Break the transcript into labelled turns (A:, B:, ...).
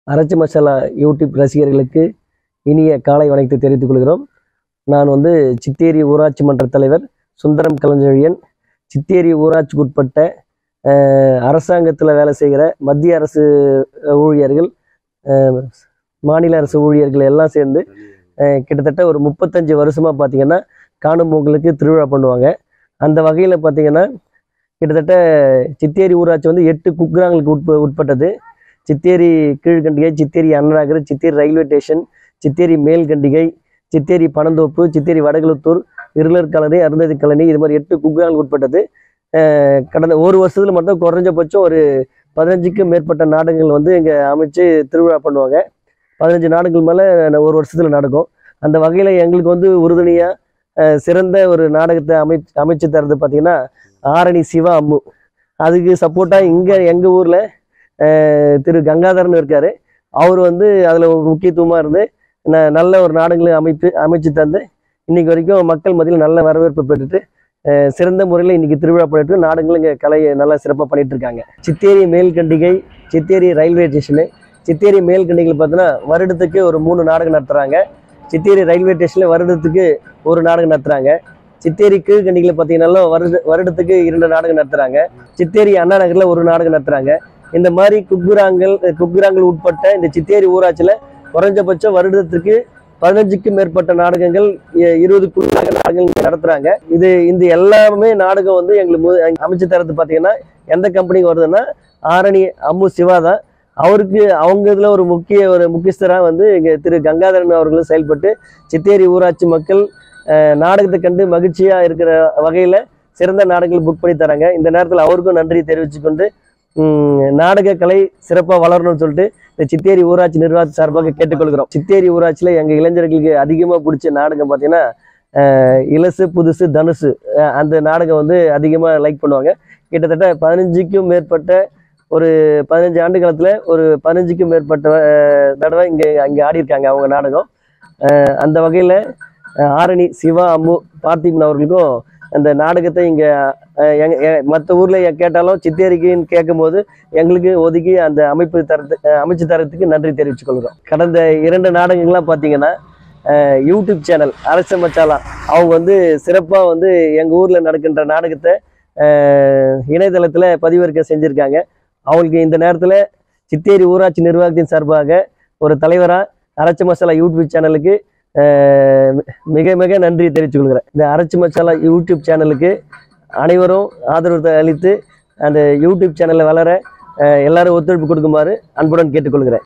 A: அரைச்சி மசாலா யூடியூப் ரசிகர்களுக்கு இனிய காலை வணக்கத்தை தெரிவித்துக் கொள்கிறோம் நான் வந்து சித்தேரி ஊராட்சி மன்ற தலைவர் சுந்தரம் கலைஞழியன் சித்தேரி ஊராட்சிக்கு உட்பட்ட அரசாங்கத்தில் வேலை செய்கிற மத்திய அரசு ஊழியர்கள் அஹ், மாநில அரசு ஊழியர்கள் எல்லாம் சேர்ந்து அஹ், கிட்டத்தட்ட ஒரு முப்பத்தஞ்சு வருஷமாக பார்த்தீங்கன்னா காணும் பொங்கலுக்கு திருவிழா பண்ணுவாங்க அந்த வகையில் பார்த்தீங்கன்னா கிட்டத்தட்ட சித்தேரி ஊராட்சி வந்து எட்டு குக்கிராங்களுக்கு உட்ப உட்பட்டது Chitheri Keezhkandigai Chitheri Annanagar Chitheri railway station Chitheri Melkandigai Chitheri Panandoppu Chitheri Vadakulathur Irular colony Arunthathi colony இது மாதிரி எட்டு குக்கிராங்களுக்கு உட்பட்டது அஹ் கடந்த ஒரு வருஷத்துல மட்டும் குறைஞ்சபட்சம் ஒரு பதினஞ்சுக்கும் மேற்பட்ட நாடகங்கள் வந்து இங்கே அமைச்சு திருவிழா பண்ணுவாங்க பதினஞ்சு நாடகங்கள் மேலே ஒரு வருஷத்தில் நடக்கும் அந்த வகையில் எங்களுக்கு வந்து உறுதுணையாக சிறந்த ஒரு நாடகத்தை அமை அமைச்சு தரது பார்த்தீங்கன்னா ஆரணி சிவா அம்மு அதுக்கு சப்போர்ட்டாக இங்கே எங்கள் ஊரில் திரு கங்காதரன் இருக்கார் அவர் வந்து அதில் ஒரு முக்கியத்துவமாக இருந்து ந- நல்ல ஒரு நாடகங்களை அமைப்பு அமைச்சு தந்து இன்னைக்கு வரைக்கும் மக்கள் மத்தியில் நல்ல வரவேற்பு பெற்றுட்டு அஹ், சிறந்த முறையில் இன்னைக்கு திருவிழா பண்ணிட்டு நாடகங்கள் இங்கே கலையை நல்லா சிறப்பாக பண்ணிட்டு இருக்காங்க சித்தேரி மேல்கண்டிகை சித்தேரி ரயில்வே ஸ்டேஷனு சித்தேரி மேல்கண்டிகையில் பார்த்தீங்கன்னா வருடத்துக்கு ஒரு மூணு நாடகம் நடத்துகிறாங்க சித்தேரி ரயில்வே ஸ்டேஷனில் வருடத்துக்கு ஒரு நாடகம் நடத்துகிறாங்க சித்தேரி கீழ்கண்டிகையில் பார்த்தீங்கன்னா வருட வருடத்துக்கு இரண்டு நாடகம் நடத்துகிறாங்க சித்தேரி அண்ணா நகரில் ஒரு நாடகம் நடத்துகிறாங்க இந்த மாதிரி குக்குராங்கள் குக்குராங்கள் உட்பட்ட இந்த சித்தேரி ஊராட்சியில் குறைஞ்சபட்சம் வருடத்திற்கு பதினஞ்சுக்கும் மேற்பட்ட நாடகங்கள் இ- இருபதுக்குள்ளாக நாடகங்கள் நடத்துறாங்க இது இந்த எல்லாமே நாடகம் வந்து எங்களுக்கு மு- அமைச்சு தரது பார்த்தீங்கன்னா எந்த கம்பெனிக்கு வருதுன்னா ஆரணி அம்மு சிவா தான் அவருக்கு அவங்க இதில் ஒரு முக்கிய ஒரு முக்கியஸ்தராக வந்து இங்கே திரு கங்காதரன் அவர்களும் செயல்பட்டு சித்தேரி ஊராட்சி மக்கள் அஹ், நாடகத்தை கண்டு மகிழ்ச்சியாக இருக்கிற வகையில் சிறந்த நாடகங்கள் புக் பண்ணி தராங்க இந்த நேரத்தில் அவருக்கும் நன்றி தெரிவித்துக்கொண்டு ம், நாடக கலை சிறப்பாக வளரணும்னு சொல்லிட்டு இந்த சித்தேரி ஊராட்சி நிர்வாகத்து சார்பாக கேட்டுக்கொள்கிறோம் சித்தேரி ஊராட்சியில் எங்கள் இளைஞர்களுக்கு அதிகமாக பிடிச்ச நாடகம் பார்த்தீங்கன்னா அஹ், இலசு புதுசு தனுசு அஹ், அந்த நாடகம் வந்து அதிகமாக லைக் பண்ணுவாங்க கிட்டத்தட்ட பதினஞ்சுக்கும் மேற்பட்ட ஒரு பதினஞ்சு ஆண்டு காலத்தில் ஒரு பதினஞ்சுக்கும் மேற்பட்ட அஹ், தடவை இங்கே அங்கே ஆடியிருக்காங்க அவங்க நாடகம் அஹ், அந்த வகையில் ஆரணி சிவா அம்மு பார்த்திபன் அவர்களுக்கும் அந்த நாடகத்தை இங்கே மற்ற ஊரில் கேட்டாலும் சித்தேரிக்குன்னு கேட்கும்போது எங்களுக்கு ஒதுக்கி அந்த அமைப்பு தரத்து அஹ் அமைச்சு தரத்துக்கு நன்றி தெரிவித்துக் கொள்கிறோம் கடந்த இரண்டு நாடகங்கள்லாம் பார்த்தீங்கன்னா அஹ் யூடியூப் சேனல் அரச மச்சாலா அவங்க வந்து சிறப்பாக வந்து எங்கள் ஊரில் நடக்கின்ற நாடகத்தை இணையதளத்தில் பதிவிறக்க செஞ்சுருக்காங்க அவங்களுக்கு இந்த நேரத்தில் சித்தேரி ஊராட்சி நிர்வாகத்தின் சார்பாக ஒரு தலைவராக அரச்ச மசாலா யூடியூப் சேனலுக்கு அஹ் மிக மிக நன்றி தெரிவித்துக் கொள்கிறேன் இந்த அரச்சு மசாலா யூடியூப் சேனலுக்கு அனைவரும் ஆதரவு அளித்து அந்த யூடியூப் சேனலை வளர அஹ் எல்லாரும் ஒத்துழைப்பு கொடுக்குமாறு அன்புடன் கேட்டுக்கொள்கிறேன்